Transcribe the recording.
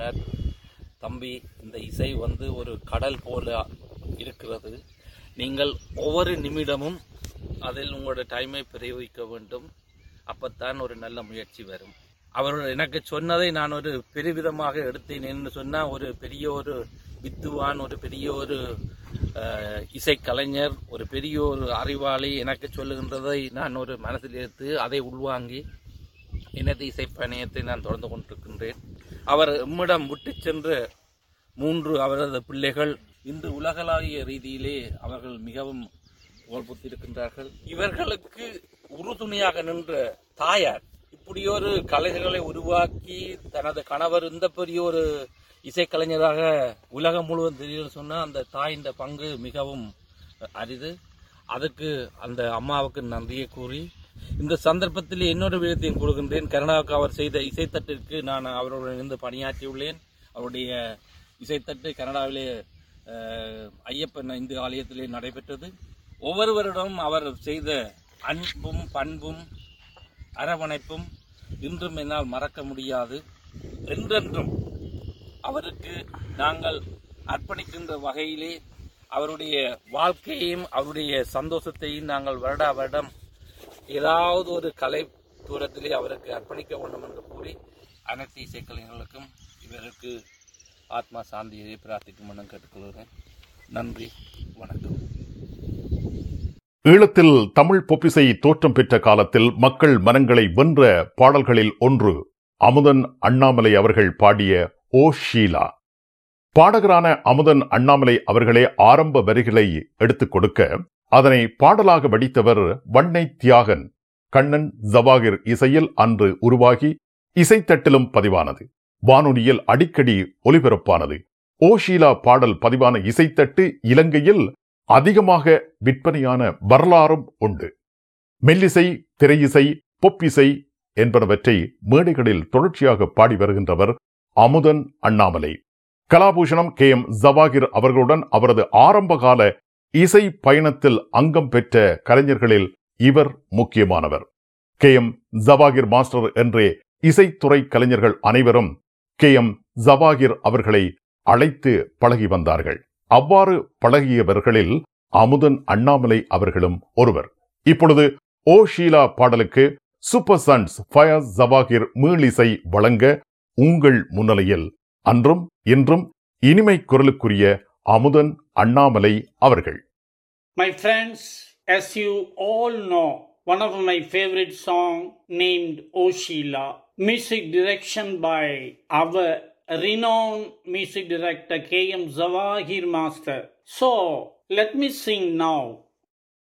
சொன்னார் தம்பி இந்த இசை வந்து ஒரு கடல் போல இருக்கிறது நீங்கள் ஒவ்வொரு நிமிடமும் அதில் உங்களோட டைமை பிரயோகிக்க வேண்டும் அப்பத்தான் ஒரு நல்ல முயற்சி வரும் அவர் எனக்கு சொன்னதை நான் ஒரு பெருவிதமாக எடுத்தேன் என்று சொன்னால் ஒரு பெரிய ஒரு வித்துவான் ஒரு பெரிய ஒரு அஹ், இசைக்கலைஞர் ஒரு பெரிய ஒரு அறிவாளி எனக்கு சொல்லுகின்றதை நான் ஒரு மனதில் எடுத்து அதை உள்வாங்கி எனது இசைப்பயணத்தை நான் தொடர்ந்து கொண்டிருக்கின்றேன் அவர் எம்மிடம் விட்டு சென்ற மூன்று அவரது பிள்ளைகள் இன்று உலகளாவிய ரீதியிலே அவர்கள் மிகவும் புகழ்புத்திருக்கின்றார்கள் இவர்களுக்கு உறுதுணையாக நின்ற தாயார் இப்படி ஒரு கலைஞர்களை உருவாக்கி தனது கணவர் இந்த பெரிய ஒரு இசைக்கலைஞராக உலகம் முழுவதும் தெரியும் சொன்னால் அந்த தாயின் பங்கு மிகவும் அரிது அதுக்கு அந்த அம்மாவுக்கு நன்றியை கூறி இந்த சந்தர்ப்பத்தில் இன்னொரு விதத்தையும் கொடுக்கின்றேன் கருணாவுக்கு அவர் செய்த இசைத்தட்டிற்கு நான் அவருடன் இருந்து பணியாற்றியுள்ளேன் அவருடைய இசைத்தட்டு கனடாவிலே அஹ், ஐயப்பன் இந்து ஆலயத்திலே நடைபெற்றது ஒவ்வொருவரிடம் அவர் செய்த அன்பும் பண்பும் அரவணைப்பும் இன்றும் என்னால் மறக்க முடியாது என்றென்றும் அவருக்கு நாங்கள் அர்ப்பணிக்கின்ற வகையிலே அவருடைய வாழ்க்கையையும் அவருடைய சந்தோஷத்தையும் நாங்கள் வருடா வருடம் ஏதாவது ஒரு கலை தூரத்திலே அவருக்கு அர்ப்பணிக்க வேண்டும் என்று கூறி அனைத்து இசைக்கலைஞர்களுக்கும் இவருக்கு ஆத்மா சாந்தியை பிரார்த்திக்கும் என கேட்டுக்கொள்கிறேன் நன்றி வணக்கம் ஈழத்தில் தமிழ் பொப்பிசை தோற்றம் பெற்ற காலத்தில் மக்கள் மனங்களை வென்ற பாடல்களில் ஒன்று அமுதன் அண்ணாமலை அவர்கள் பாடிய ஓ ஷீலா பாடகரான அமுதன் அண்ணாமலை அவர்களே ஆரம்ப வரிகளை எடுத்துக் கொடுக்க அதனை பாடலாக வடித்தவர் வண்ணை தியாகன் கண்ணன் ஜவாகிர் இசையில் அன்று உருவாகி இசைத்தட்டிலும் பதிவானது வானொலியில் அடிக்கடி ஒலிபரப்பானது ஓ ஷீலா பாடல் பதிவான இசைத்தட்டு இலங்கையில் அதிகமாக விற்பனையான வரலாறும் உண்டு மெல்லிசை திரையிசை பொப்பிசை என்பனவற்றை மேடைகளில் தொடர்ச்சியாக பாடி வருகின்றவர் அமுதன் அண்ணாமலை கலாபூஷணம் கே எம் ஜவாகிர் அவர்களுடன் அவரது ஆரம்பகால இசை பயணத்தில் அங்கம் பெற்ற கலைஞர்களில் இவர் முக்கியமானவர் கே எம் ஜவாகிர் மாஸ்டர் என்றே இசைத்துறை கலைஞர்கள் அனைவரும் கே எம் ஜவாகிர் அவர்களை அழைத்து பழகி வந்தார்கள் அவ்வாறு பழகியவர்களில் அமுதன் அண்ணாமலை அவர்களும் ஒருவர் இப்பொழுது ஓ ஷீலா பாடலுக்கு சூப்பர் சன்ஸ் ஃபயஸ் ஜவாகிர் மீளிசை வழங்க உங்கள் முன்னிலையில் அன்றும் இன்றும் இனிமை குரலுக்குரிய அமுதன் அண்ணாமலை அவர்கள் My friends, as you all know, one of my favorite song named O Sheila, music direction by our renowned music director K.M. Zawahir Master. So, let me sing now